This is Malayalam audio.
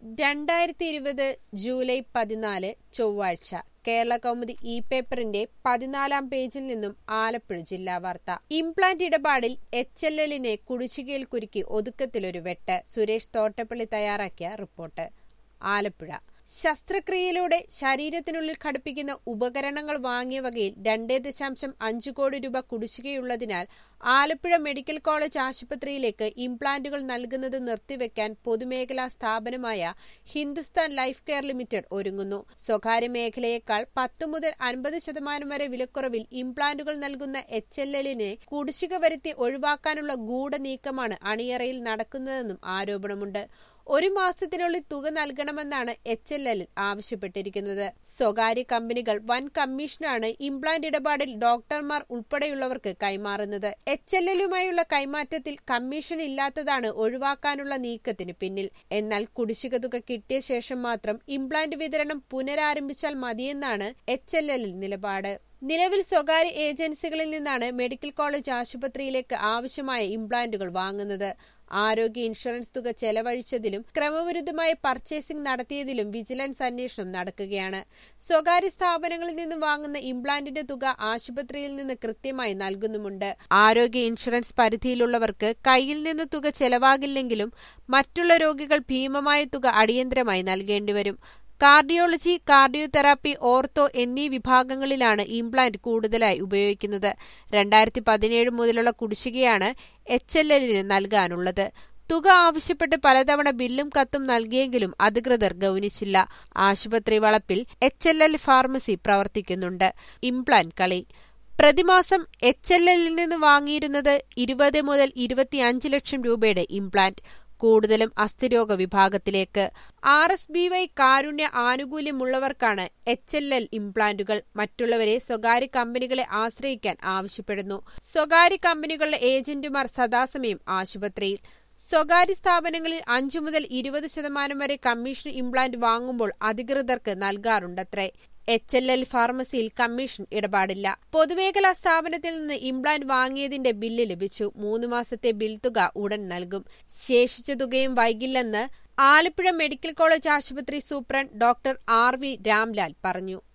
രണ്ടായിരത്തി ഇരുപത് ജൂലൈ പതിനാല് ചൊവ്വാഴ്ച കേരള കൗമുദി ഇ പേപ്പറിന്റെ പതിനാലാം പേജിൽ നിന്നും ആലപ്പുഴ ജില്ലാ വാർത്ത ഇംപ്ലാന്റ് ഇടപാടിൽ എച്ച് എൽ എല്ലിനെ കുടിശ്ശികയിൽ കുരുക്കി ഒതുക്കത്തിലൊരു വെട്ട് സുരേഷ് തോട്ടപ്പള്ളി തയ്യാറാക്കിയ റിപ്പോർട്ട് ആലപ്പുഴ ശസ്ത്രക്രിയയിലൂടെ ശരീരത്തിനുള്ളിൽ ഘടിപ്പിക്കുന്ന ഉപകരണങ്ങൾ വാങ്ങിയ വകയിൽ രണ്ടേ ദശാംശം അഞ്ച് കോടി രൂപ കുടിശ്ശികയുള്ളതിനാൽ ആലപ്പുഴ മെഡിക്കൽ കോളേജ് ആശുപത്രിയിലേക്ക് ഇംപ്ലാന്റുകൾ നൽകുന്നത് നിർത്തിവെക്കാൻ പൊതുമേഖലാ സ്ഥാപനമായ ഹിന്ദുസ്ഥാൻ ലൈഫ് കെയർ ലിമിറ്റഡ് ഒരുങ്ങുന്നു സ്വകാര്യ മേഖലയേക്കാൾ പത്ത് മുതൽ അൻപത് ശതമാനം വരെ വിലക്കുറവിൽ ഇംപ്ലാന്റുകൾ നൽകുന്ന എച്ച് എൽ എല്ലിനെ കുടിശ്ശിക വരുത്തി ഒഴിവാക്കാനുള്ള ഗൂഢനീക്കമാണ് അണിയറയിൽ നടക്കുന്നതെന്നും ആരോപണമുണ്ട് ഒരു മാസത്തിനുള്ളിൽ തുക നൽകണമെന്നാണ് എച്ച് എൽ എൽ ആവശ്യപ്പെട്ടിരിക്കുന്നത് സ്വകാര്യ കമ്പനികൾ വൻ കമ്മീഷനാണ് ഇംപ്ലാന്റ് ഇടപാടിൽ ഡോക്ടർമാർ ഉൾപ്പെടെയുള്ളവർക്ക് കൈമാറുന്നത് എച്ച് എൽ എല്ലുമായുള്ള കൈമാറ്റത്തിൽ കമ്മീഷൻ ഇല്ലാത്തതാണ് ഒഴിവാക്കാനുള്ള നീക്കത്തിന് പിന്നിൽ എന്നാൽ കുടിശ്ശിക തുക കിട്ടിയ ശേഷം മാത്രം ഇംപ്ലാന്റ് വിതരണം പുനരാരംഭിച്ചാൽ മതിയെന്നാണ് എച്ച് എൽ എല്ലിൽ നിലപാട് നിലവിൽ സ്വകാര്യ ഏജൻസികളിൽ നിന്നാണ് മെഡിക്കൽ കോളേജ് ആശുപത്രിയിലേക്ക് ആവശ്യമായ ഇംപ്ലാന്റുകൾ വാങ്ങുന്നത് ആരോഗ്യ ഇൻഷുറൻസ് തുക ചെലവഴിച്ചതിലും ക്രമവിരുദ്ധമായ പർച്ചേസിംഗ് നടത്തിയതിലും വിജിലൻസ് അന്വേഷണം നടക്കുകയാണ് സ്വകാര്യ സ്ഥാപനങ്ങളിൽ നിന്ന് വാങ്ങുന്ന ഇംപ്ലാന്റിന്റെ തുക ആശുപത്രിയിൽ നിന്ന് കൃത്യമായി നൽകുന്നുമുണ്ട് ആരോഗ്യ ഇൻഷുറൻസ് പരിധിയിലുള്ളവർക്ക് കയ്യിൽ നിന്ന് തുക ചെലവാകില്ലെങ്കിലും മറ്റുള്ള രോഗികൾ ഭീമമായ തുക അടിയന്തരമായി നൽകേണ്ടിവരും കാർഡിയോളജി കാർഡിയോതെറാപ്പി ഓർത്തോ എന്നീ വിഭാഗങ്ങളിലാണ് ഇംപ്ലാന്റ് കൂടുതലായി ഉപയോഗിക്കുന്നത് രണ്ടായിരത്തി പതിനേഴ് മുതലുള്ള കുടിശ്ശികയാണ് എച്ച് എൽ എല്ലിന് നൽകാനുള്ളത് തുക ആവശ്യപ്പെട്ട് പലതവണ ബില്ലും കത്തും നൽകിയെങ്കിലും അധികൃതർ ഗൗനിച്ചില്ല ആശുപത്രി വളപ്പിൽ എച്ച് എൽ എൽ ഫാർമസി പ്രവർത്തിക്കുന്നുണ്ട് ഇംപ്ലാന്റ് കളി പ്രതിമാസം എച്ച് എൽ എല്ലിൽ നിന്ന് വാങ്ങിയിരുന്നത് ഇരുപത് മുതൽ ഇരുപത്തിയഞ്ച് ലക്ഷം രൂപയുടെ ഇംപ്ലാന്റ് കൂടുതലും അസ്ഥിരോഗ വിഭാഗത്തിലേക്ക് R S B Y Karunya ആനുകൂല്യമുള്ളവർക്കാണ് എച്ച് എൽ എൽ ഇംപ്ലാന്റുകൾ മറ്റുള്ളവരെ സ്വകാര്യ കമ്പനികളെ ആശ്രയിക്കാൻ ആവശ്യപ്പെടുന്നു സ്വകാര്യ കമ്പനികളുടെ ഏജന്റുമാർ സദാസമയം ആശുപത്രിയിൽ സ്വകാര്യ സ്ഥാപനങ്ങളിൽ അഞ്ചു മുതൽ ഇരുപത് ശതമാനം വരെ കമ്മീഷൻ ഇംപ്ലാന്റ് വാങ്ങുമ്പോൾ അധികൃതർക്ക് നൽകാറുണ്ടത്രേ എച്ച് എൽ എൽ ഫാർമസിയിൽ കമ്മീഷൻ ഇടപാടില്ല പൊതുമേഖലാ സ്ഥാപനത്തിൽ നിന്ന് ഇംപ്ലാന്റ് വാങ്ങിയതിന്റെ ബില്ല് ലഭിച്ചു മൂന്ന് മാസത്തെ ബിൽ തുക ഉടൻ നൽകും ശേഷിച്ച തുകയും വൈകില്ലെന്ന് ആലപ്പുഴ മെഡിക്കൽ കോളേജ് ആശുപത്രി superintendent doctor R V Ramlal പറഞ്ഞു